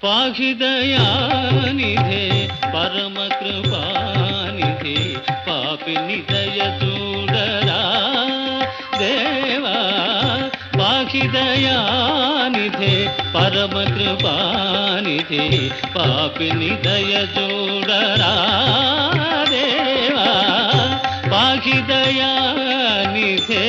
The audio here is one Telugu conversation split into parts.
పాహి దయానిధే పరమ కృపానిధే పాపిని దయ చూడరా దేవా పాహి దయానిధే పరమ కృపానిధే పాపిని దయ చూడరా దేవా పాహి దయానిధే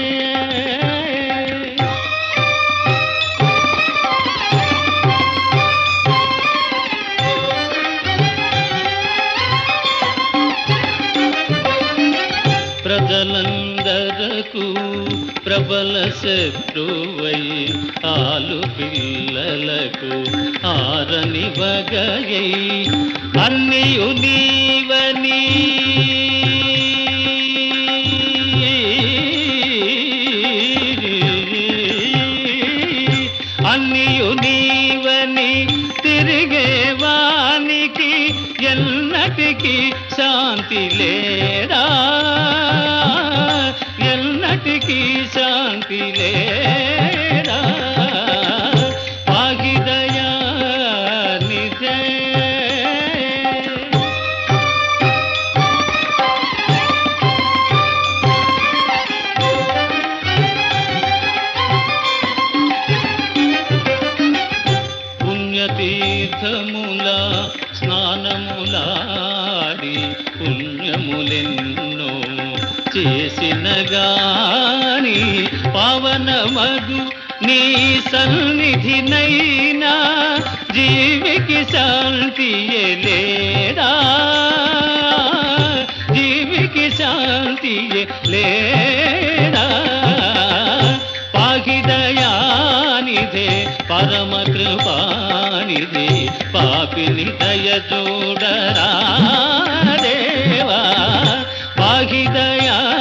ప్రజలందరకు ప్రబల శత్రువై ఆలు పిల్లలకు ఆరని వగయై అన్నియు నీవని అన్నియు నీవని తిరిగేవానికి ఎన్నటికి శాంతి లేడా ఎన్నటికి శాంతి లేడా పాగిదయా నిజే పుణ్యతీర్థముల స్నానములాడి పుణ్యములెన్నో చేసిన గాని పవనమగు నీ సన్నిధినైనా జీవికి శాంతి లేడా జీవికి శాంతి లేడా పాహిదయానిధే పరమ కృపానిధే పాపిని దయ చూడరా దేవా పాహిదయా